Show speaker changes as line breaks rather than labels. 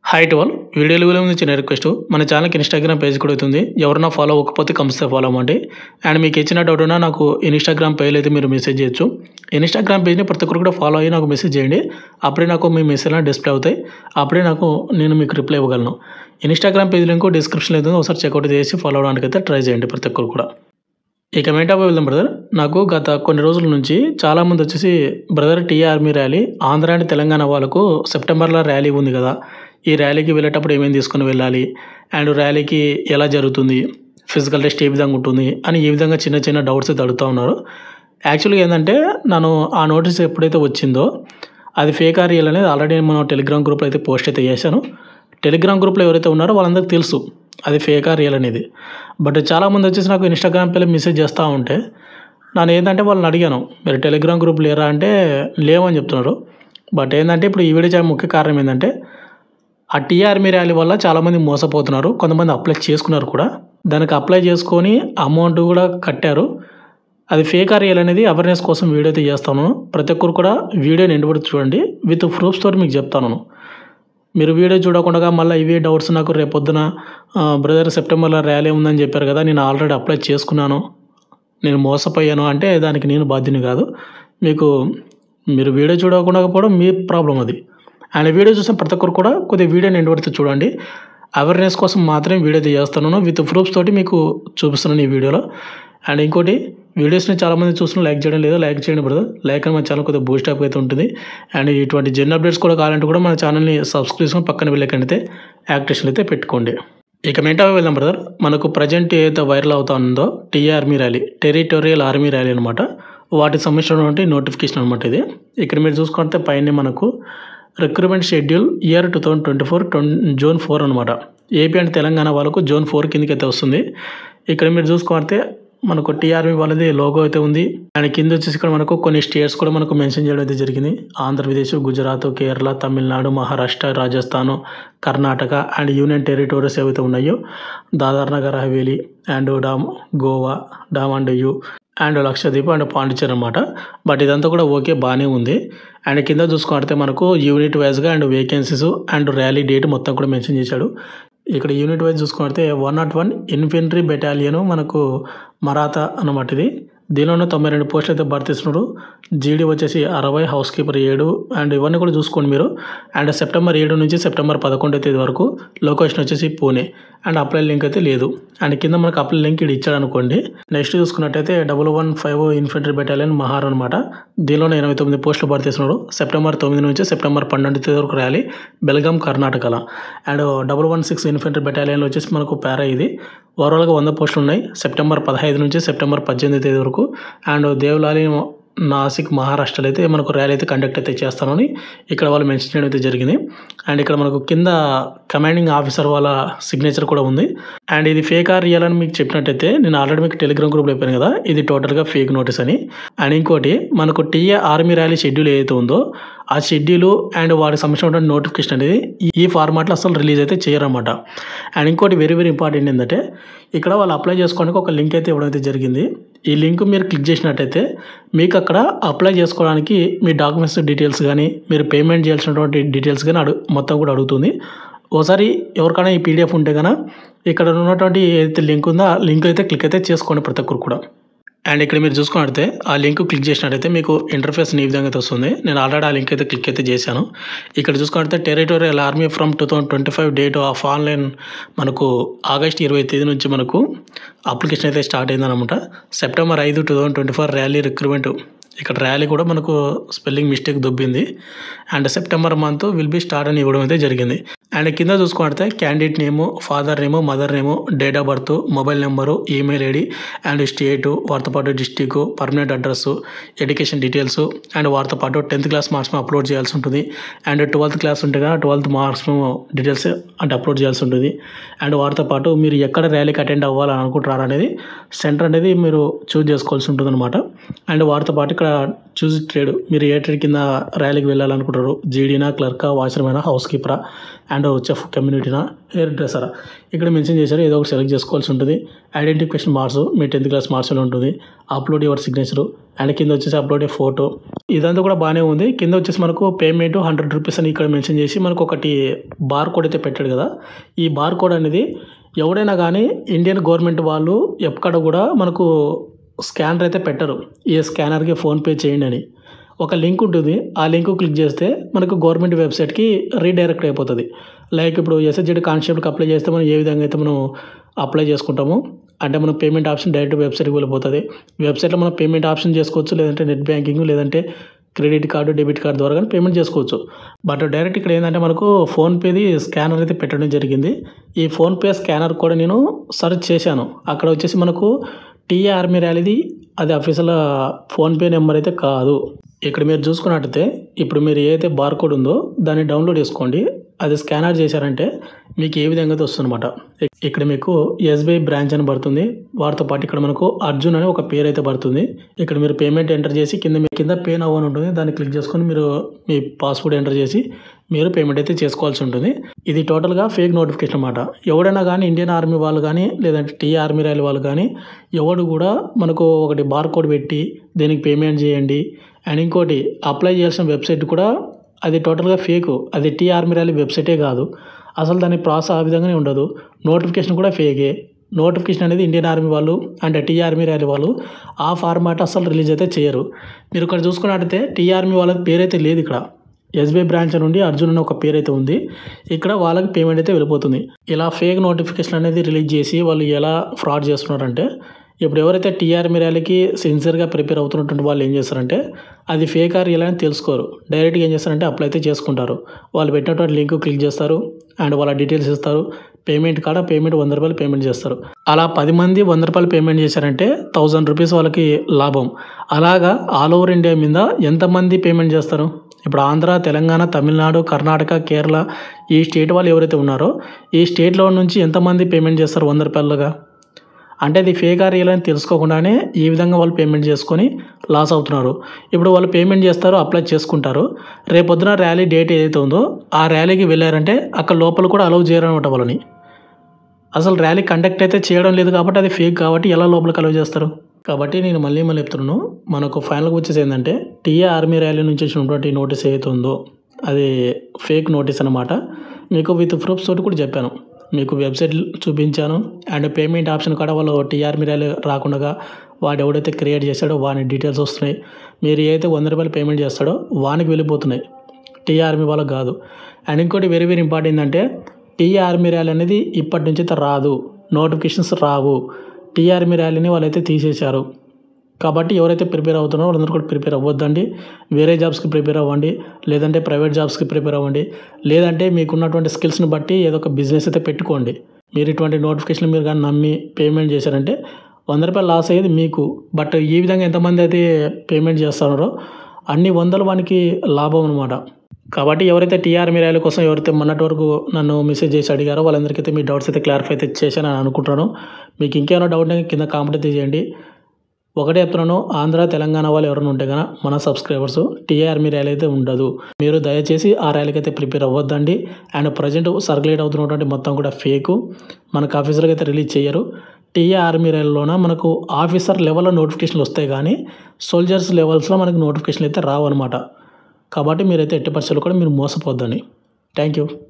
hi to all వీడియోలు video చిన్న request మన ఛానల్కి ఇన్స్టాగ్రామ్ పేజ్ కూడా అవుతుంది ఎవరన్నా ఫాలో అవ్వకపోతే కంపల్సరీ ఫాలో అవ్వండి అండ్ మీకు ఇచ్చిన డౌట్ ఉన్నా నాకు ఇన్స్టాగ్రామ్ పేజ్ అయితే మీరు మెసేజ్ చేయొచ్చు ఇన్స్టాగ్రామ్ పేజ్ని ప్రతి ఒక్కరు కూడా ఫాలో అయ్యి నాకు మెసేజ్ చేయండి అప్పుడే నాకు మీ మెసేజ్ డిస్ప్లే అవుతాయి అప్పుడే నాకు నేను మీకు రిప్లై ఇవ్వగలను ఇన్స్టాగ్రామ్ పేజ్ లింక్ డిస్క్రిప్షన్లో అయితే ఒకసారి చెక్అవుట్ చేసి ఫాలో అవడానికి అయితే ట్రై చేయండి ప్రతి ఒక్కరు కూడా ఇక మెయిన్ వెళ్దాం బ్రదర్ నాకు గత కొన్ని రోజుల నుంచి చాలామంది వచ్చేసి brother T army rally Andhra and Telangana వాళ్ళకు సెప్టెంబర్లో ర్యాలీ ఉంది కదా ఈ ర్యాలీకి వెళ్ళేటప్పుడు ఏమేమి తీసుకొని వెళ్ళాలి అండ్ ర్యాలీకి ఎలా జరుగుతుంది ఫిజికల్ టెస్ట్ ఏ విధంగా ఉంటుంది అని ఈ విధంగా చిన్న చిన్న డౌట్స్ అయితే అడుగుతూ ఉన్నారు యాక్చువల్గా ఏంటంటే నన్ను ఆ నోటీస్ ఎప్పుడైతే వచ్చిందో అది ఫేక్ ఆర్ రియల్ అనేది ఆల్రెడీ మనం టెలిగ్రామ్ గ్రూప్లో అయితే పోస్ట్ అయితే చేశాను టెలిగ్రామ్ గ్రూప్లో ఎవరైతే ఉన్నారో వాళ్ళందరికీ తెలుసు అది ఫేక్ ఆర్ రియల్ అనేది బట్ చాలామంది వచ్చేసి నాకు ఇన్స్టాగ్రామ్ పేరు మెసేజ్ చేస్తూ ఉంటే నేను ఏంటంటే వాళ్ళని అడిగాను మీరు టెలిగ్రామ్ గ్రూప్ లేరా అంటే లేవని చెప్తున్నారు బట్ ఏంటంటే ఇప్పుడు ఈ వీడియో ముఖ్య కారణం ఏంటంటే ఆ టీఆర్మీ ర్యాలీ వల్ల చాలామంది మోసపోతున్నారు కొంతమంది అప్లై చేసుకున్నారు కూడా దానికి అప్లై చేసుకొని అమౌంట్ కూడా కట్టారు అది ఫేక్ ఆర్ రియల్ అనేది అవేర్నెస్ కోసం వీడియో అయితే చేస్తాను ప్రతి ఒక్కరు కూడా వీడియోని ఎండబడి చూడండి విత్ ప్రూఫ్స్ తోటి మీకు చెప్తాను మీరు వీడియో చూడకుండా మళ్ళీ ఇవే డౌట్స్ నాకు రేపొద్దున బ్రదర్ సెప్టెంబర్లో ర్యాలీ ఉందని చెప్పారు కదా నేను ఆల్రెడీ అప్లై చేసుకున్నాను నేను మోసపోయాను అంటే దానికి నేను బాధ్యుని కాదు మీకు మీరు వీడియో చూడకుండా పోవడం మీ ప్రాబ్లం అది అండ్ వీడియో చూసిన ప్రతి ఒక్కరు కూడా కొద్దిగా వీడియోని ఎండబడితే చూడండి అవేర్నెస్ కోసం మాత్రమే వీడియో అయితే చేస్తున్నాను విత్ ప్రూఫ్స్ తోటి మీకు చూపిస్తున్నాను ఈ వీడియోలో అండ్ ఇంకోటి వీడియోస్ని చాలామంది చూస్తున్న లైక్ చేయడం లేదా లైక్ చేయండి బ్రదర్ లైక్ అని మన ఛానల్ కొద్దిగా బూస్ట్ అప్ అయితే ఉంటుంది అండ్ ఇటువంటి జెన్ అప్డేట్స్ కూడా కావాలంటే కూడా మన ఛానల్ని సబ్స్క్రైబ్ చేసుకొని పక్కన వెళ్ళకండితే యాక్టివేషన్ అయితే పెట్టుకోండి ఇక మెంటా వెళ్దాం బ్రదర్ మనకు ప్రజెంట్ ఏదైతే వైరల్ అవుతా ఉందో T army rally territorial army rally అనమాట వాటికి సంబంధించినటువంటి నోటిఫికేషన్ అనమాట ఇది ఇక్కడ మీరు చూసుకుంటే పైన మనకు recruitment schedule year two thousand twenty four zone four అనమాట ఏపీ అండ్ తెలంగాణ వాళ్ళకు జోన్ ఫోర్ కిందకి అయితే వస్తుంది ఇక్కడ మీరు చూసుకుంటే మనకు టీఆర్మీ వాళ్ళది లోగో అయితే ఉంది అండ్ కింద వచ్చేసి ఇక్కడ మనకు కొన్ని స్టేట్స్ కూడా మనకు మెన్షన్ చేయడం అయితే జరిగింది Andhra Pradesh Gujarat Kerala Tamil Nadu Maharashtra Rajasthan Karnataka and union territories ఏవైతే ఉన్నాయో Dadra Nagar Haveli and Daman Goa Daman and Diu and Lakshadweep and Pondicherry అనమాట బట్ ఇదంతా కూడా ఓకే బాగానే ఉంది అండ్ కింద చూసుకుంటే మనకు యూనిట్ వైజ్గా and vacancies and rally date మొత్తం కూడా మెన్షన్ చేశాడు ఇక్కడ యూనిట్ వైజ్ చూసుకుంటే one naught one infantry battalion మనకు మరాఠా అన్నమాట ఇది దీనిలోనే తొంభై రెండు పోస్టులు అయితే భర్తీస్తున్నాడు జీడీ వచ్చేసి అరవై హౌస్ కీపర్ ఏడు అండ్ ఇవన్నీ కూడా చూసుకోండి మీరు అండ్ సెప్టెంబర్ ఏడు నుంచి సెప్టెంబర్ పదకొండో తేదీ వరకు లొకేషన్ వచ్చేసి పూణే అండ్ అప్లై లింక్ అయితే లేదు అండ్ కింద మనకు అప్లై లింక్ ఇది ఇచ్చాడు అనుకోండి నెక్స్ట్ చూసుకున్నట్టయితే double one five infantry battalion Mahar అనమాట దీనిలోనే ఎనభై తొమ్మిది పోస్టులు భర్తీస్తున్నాడు సెప్టెంబర్ తొమ్మిది నుంచి సెప్టెంబర్ పన్నెండు తేదీ వరకు ర్యాలీ బెల్గాం కర్ణాటకలో and double one six infantry బెటాలియన్లో వచ్చేసి మనకు పారా ఇది ఓవరాల్గా వంద పోస్టులు ఉన్నాయి సెప్టెంబర్ పదహైదు నుంచి సెప్టెంబర్ పద్దెనిమిది తేదీ వరకు అండ్ దేవలాలి నాసిక్ మహారాష్ట్రలో అయితే మనకు ర్యాలీ అయితే కండక్ట్ అయితే చేస్తానని ఇక్కడ వాళ్ళు మెన్షన్ చేయడం అయితే జరిగింది అండ్ ఇక్కడ మనకు కింద కమాండింగ్ ఆఫీసర్ వాళ్ళ సిగ్నేచర్ కూడా ఉంది అండ్ ఇది ఫేక్ ఆర్ రియల్ అని మీకు చెప్పినట్టయితే నేను ఆల్రెడీ మీకు టెలిగ్రామ్ గ్రూప్లో అయిపోయాను కదా ఇది టోటల్గా ఫేక్ నోటీస్ అని అండ్ ఇంకోటి మనకు టీఏ ఆర్మీ ర్యాలీ షెడ్యూల్ ఏదైతే ఉందో ఆ షెడ్యూల్ అండ్ వాటికి సంబంధించిన నోటిఫికేషన్ అనేది ఈ ఫార్మాట్లో అసలు రిలీజ్ అయితే చేయరన్నమాట అండ్ ఇంకోటి వెరీ వెరీ ఇంపార్టెంట్ ఏంటంటే ఇక్కడ వాళ్ళు అప్లై చేసుకోవడానికి ఒక లింక్ అయితే ఇవ్వడం అయితే జరిగింది ఈ లింక్ మీరు క్లిక్ చేసినట్టయితే మీకు అక్కడ అప్లై చేసుకోవడానికి మీ డాక్యుమెంట్స్ డీటెయిల్స్ కానీ మీరు పేమెంట్ చేయాల్సినటువంటి డీటెయిల్స్ కానీ అడుగు మొత్తం కూడా అడుగుతుంది ఒకసారి ఎవరికైనా ఈ పీడిఎఫ్ ఉంటే కనుక ఇక్కడ ఉన్నటువంటి ఏదైతే లింక్ ఉందో ఆ లింక్ అయితే క్లిక్ అయితే చేసుకోండి ప్రతి ఒక్కరు కూడా అండ్ ఇక్కడ మీరు చూసుకున్నట్టయితే ఆ లింక్ క్లిక్ చేసినట్టయితే మీకు ఇంటర్ఫేస్ ఈ విధంగా అయితే వస్తుంది నేను ఆల్రెడీ ఆ లింక్ అయితే క్లిక్ అయితే చేశాను ఇక్కడ చూసుకుంటే territorial army from two thousand twenty five date of online మనకు ఆగస్ట్ ఇరవై తేదీ నుంచి మనకు అప్లికేషన్ అయితే స్టార్ట్ అయిందనమాట సెప్టెంబర్ ఐదు two thousand twenty four rally recruitment ఇక్కడ ర్యాలీ కూడా మనకు స్పెల్లింగ్ మిస్టేక్ దొబ్బింది and September month will be start అని ఇవ్వడం అయితే జరిగింది అండ్ కింద చూసుకుంటే candidate name father name mother name date of birth mobile number email ID and state వారితో పాటు district permanent address education details and వారితో పాటు టెన్త్ క్లాస్ మార్క్స్ అప్లోడ్ చేయాల్సి ఉంటుంది అండ్ ట్వెల్త్ క్లాస్ ఉంటే కదా ట్వెల్త్ మార్క్స్ డీటెయిల్స్ అంటే upload చేయాల్సి ఉంటుంది అండ్ వారితో పాటు మీరు ఎక్కడ ర్యాలీకి అటెండ్ అవ్వాలని అనుకుంటున్నారు అనేది సెంటర్ అనేది మీరు చూజ్ చేసుకోవాల్సి ఉంటుంది అనమాట అండ్ వారితో పాటు ఇక్కడ చూజ్ ట్రేడ్ మీరు ఏ ట్రేడ్ కింద ర్యాలీకి వెళ్ళాలనుకుంటారు జీడీనా క్లర్కా వాచ్మెనా హౌస్ కీపరా అండ్ చెఫ్ కమ్యూనిటీనా హెయిర్ డ్రెస్సరా ఇక్కడ మెన్షన్ చేశారు ఏదో ఒకటి సెలెక్ట్ చేసుకోవాల్సి ఉంటుంది ఐడెంటిఫికేషన్ మార్క్స్ మీ టెన్త్ క్లాస్ మార్క్స్లో ఉంటుంది అప్లోడ్ యువర్ సిగ్నేచర్ అండ్ కింద వచ్చేసి అప్లోడ్ ఏ ఫోటో ఇదంతా కూడా బాగానే ఉంది కింద వచ్చేసి మనకు పేమెంట్ హండ్రెడ్ రూపీస్ అని ఇక్కడ మెన్షన్ చేసి మనకు ఒకటి బార్ కోడ్ అయితే పెట్టాడు కదా ఈ బార్ కోడ్ అనేది ఎవడైనా కానీ ఇండియన్ గవర్నమెంట్ వాళ్ళు ఎక్కడ కూడా మనకు స్కానర్ అయితే పెట్టరు ఈ స్కానర్కి ఫోన్పే చేయండి అని ఒక లింక్ ఉంటుంది ఆ లింక్ క్లిక్ చేస్తే మనకు గవర్నమెంట్ వెబ్సైట్కి రీడైరెక్ట్ అయిపోతుంది లైక్ ఇప్పుడు ఎస్హెచ్డి కానిస్టేబుల్కి అప్లై చేస్తే మనం ఏ విధంగా అయితే మనం అప్లై చేసుకుంటామో అంటే మనం పేమెంట్ ఆప్షన్ డైరెక్ట్ వెబ్సైట్కి వెళ్ళిపోతుంది వెబ్సైట్లో మనం పేమెంట్ ఆప్షన్ చేసుకోవచ్చు లేదంటే నెట్ బ్యాంకింగ్ లేదంటే క్రెడిట్ కార్డు డెబిట్ కార్డు ద్వారా కానీ పేమెంట్ చేసుకోవచ్చు బట్ డైరెక్ట్ ఇక్కడ ఏంటంటే మనకు ఫోన్పేది స్కానర్ అయితే పెట్టడం జరిగింది ఈ ఫోన్పే స్కానర్ కూడా నేను సెర్చ్ చేశాను అక్కడ వచ్చేసి మనకు టీఏ ఆర్మీ ర్యాలీది అది అఫీషియల్ ఫోన్పే నెంబర్ అయితే కాదు ఇక్కడ మీరు చూసుకున్నట్టయితే ఇప్పుడు మీరు ఏదైతే బార్ కోడ్ ఉందో దాన్ని డౌన్లోడ్ చేసుకోండి అది స్కానర్ చేశారంటే మీకు ఏ విధంగా అయితే వస్తుందన్నమాట ఇక్కడ మీకు ఎస్బీఐ బ్రాంచ్ అని పడుతుంది వాటితో పాటు ఇక్కడ మనకు అర్జున్ అని ఒక పేరు అయితే పడుతుంది ఇక్కడ మీరు పేమెంట్ ఎంటర్ చేసి కింద మీ కింద పే నవ్ అని ఉంటుంది దాన్ని క్లిక్ చేసుకొని మీరు మీ పాస్వర్డ్ ఎంటర్ చేసి మీరు పేమెంట్ అయితే చేసుకోవాల్సి ఉంటుంది ఇది టోటల్గా ఫేక్ నోటిఫికేషన్ అనమాట ఎవడైనా కానీ ఇండియన్ ఆర్మీ వాళ్ళు కానీ లేదంటే టీ ఆర్మీ రైలు వాళ్ళు కానీ ఎవడు కూడా మనకు ఒకటి బార్ కోడ్ పెట్టి దీనికి పేమెంట్ చేయండి అండ్ ఇంకోటి అప్లై చేయాల్సిన వెబ్సైట్ కూడా అది టోటల్గా ఫేక్ అది టీ ఆర్మీ ర్యాలీ వెబ్సైటే కాదు అసలు దాని ప్రాసెస్ ఆ విధంగానే ఉండదు నోటిఫికేషన్ కూడా ఫేకే నోటిఫికేషన్ అనేది ఇండియన్ ఆర్మీ వాళ్ళు అంటే టీ ఆర్మీ ర్యాలీ వాళ్ళు ఆ ఫార్మాట్ అసలు రిలీజ్ అయితే చేయరు మీరు ఇక్కడ చూసుకున్నట్టయితే టీ ఆర్మీ వాళ్ళకి పేరైతే లేదు ఇక్కడ ఎస్బీఐ బ్రాంచ్ నుండి అర్జున్ అనే ఒక పేరు అయితే ఉంది ఇక్కడ వాళ్ళకి పేమెంట్ అయితే వెళ్ళిపోతుంది ఇలా ఫేక్ నోటిఫికేషన్ అనేది రిలీజ్ చేసి వాళ్ళు ఎలా ఫ్రాడ్ చేస్తున్నారంటే ఇప్పుడు ఎవరైతే టీఆర్మీ ర్యాలీకి సిన్సియర్గా ప్రిపేర్ అవుతున్నటువంటి వాళ్ళు ఏం చేస్తారంటే అది ఫేక్ ఆర్ ఇలా అని తెలుసుకోరు డైరెక్ట్గా ఏం చేస్తారంటే అప్లై అయితే చేసుకుంటారు వాళ్ళు పెట్టినటువంటి లింక్ క్లిక్ చేస్తారు అండ్ వాళ్ళ డీటెయిల్స్ ఇస్తారు పేమెంట్ కాడ పేమెంట్ వంద రూపాయలు పేమెంట్ చేస్తారు అలా పది మంది వంద రూపాయలు పేమెంట్ చేశారంటే థౌజండ్ రూపీస్ వాళ్ళకి లాభం అలాగా ఆల్ ఓవర్ ఇండియా మీద ఎంతమంది పేమెంట్ చేస్తారు ఇప్పుడు ఆంధ్ర తెలంగాణ తమిళనాడు కర్ణాటక కేరళ ఈ స్టేట్ వాళ్ళు ఎవరైతే ఉన్నారో ఈ స్టేట్లో నుంచి ఎంతమంది పేమెంట్ చేస్తారు వంద రూపాయలుగా అంటే అది ఫేక్ ఆర్ రియల్ అని తెలుసుకోకుండానే ఈ విధంగా వాళ్ళు పేమెంట్ చేసుకొని లాస్ అవుతున్నారు ఇప్పుడు వాళ్ళు పేమెంట్ చేస్తారు అప్లై చేసుకుంటారు రేపొద్దున ర్యాలీ డేట్ ఏదైతే ఉందో ఆ ర్యాలీకి వెళ్ళారంటే అక్కడ లోపల కూడా అలౌ చేయరనమాట వాళ్ళని అసలు ర్యాలీ కండక్ట్ అయితే చేయడం లేదు కాబట్టి అది ఫేక్ కాబట్టి ఎలా లోపలికి అలౌ చేస్తారు కాబట్టి నేను మళ్ళీ మళ్ళీ చెప్తున్నాను మనకు ఫైనల్గా వచ్చేసి ఏంటంటే టీఏ ఆర్మీ ర్యాలీ నుంచి వచ్చినటువంటి నోటీస్ ఏదైతే ఉందో అది ఫేక్ నోటీస్ అనమాట మీకు విత్ ప్రూఫ్స్ తోటి కూడా చెప్పాను మీకు వెబ్సైట్ చూపించాను అండ్ పేమెంట్ ఆప్షన్ కూడా వాళ్ళు టీఆర్మీ ర్యాలీ రాకుండా వాడు ఎవడైతే క్రియేట్ చేశాడో వాని డీటెయిల్స్ వస్తున్నాయి మీరు ఏదైతే వంద రూపాయలు పేమెంట్ చేస్తాడో వానికి వెళ్ళిపోతున్నాయి టీఆర్మీ వాళ్ళకి కాదు అండ్ ఇంకోటి వెరీ వెరీ ఇంపార్టెంట్ ఏంటంటే టీఆర్మీ ర్యాలీ అనేది ఇప్పటి నుంచి అయితే రాదు నోటిఫికేషన్స్ రావు టీఆర్మీ ర్యాలీని వాళ్ళైతే తీసేశారు కాబట్టి ఎవరైతే ప్రిపేర్ అవుతున్నారో వాళ్ళందరూ కూడా ప్రిపేర్ అవ్వద్దండి వేరే జాబ్స్కి ప్రిపేర్ అవ్వండి లేదంటే ప్రైవేట్ జాబ్స్కి ప్రిపేర్ అవ్వండి లేదంటే మీకున్నటువంటి స్కిల్స్ని బట్టి ఏదో ఒక బిజినెస్ అయితే పెట్టుకోండి మీరు ఇటువంటి నోటిఫికేషన్ మీరు కానీ నమ్మి పేమెంట్ చేశారంటే వంద రూపాయలు లాస్ అయ్యేది మీకు బట్ ఈ విధంగా ఎంతమంది అయితే పేమెంట్ చేస్తున్నారో అన్ని వందల వానికి లాభం అనమాట కాబట్టి ఎవరైతే టీఆర్మీ ర్యాలీ కోసం ఎవరైతే మొన్నటి వరకు నన్ను మెసేజ్ చేసి అడిగారో వాళ్ళందరికైతే మీ డౌట్స్ అయితే క్లారిఫై అయితే చేశానని అనుకుంటున్నాను మీకు ఇంకేమైనా డౌట్ అయితే కింద కామెంట్ అయితే చేయండి ఒకటే చెప్తున్నాను ఆంధ్ర తెలంగాణ వాళ్ళు ఎవరైనా ఉంటే కనుక మన సబ్స్క్రైబర్స్ టీఆర్మీ ర్యాలీ అయితే ఉండదు మీరు దయచేసి ఆ ర్యాలీకి అయితే ప్రిపేర్ అవ్వద్దండి అండ్ ప్రజెంట్ సర్క్యులేట్ అవుతున్నటువంటి మొత్తం కూడా ఫేకు మనకు ఆఫీసర్కి అయితే రిలీజ్ చేయరు టీఏ ఆర్మీ ర్యాలీలోన మనకు ఆఫీసర్ లెవెల్లో నోటిఫికేషన్లు వస్తాయి కానీ సోల్జర్స్ లెవెల్స్లో మనకు నోటిఫికేషన్లు అయితే రావు అనమాట కాబట్టి మీరైతే ఎట్టి పరిస్థితుల్లో కూడా మీరు మోసపోద్దని థ్యాంక్ యూ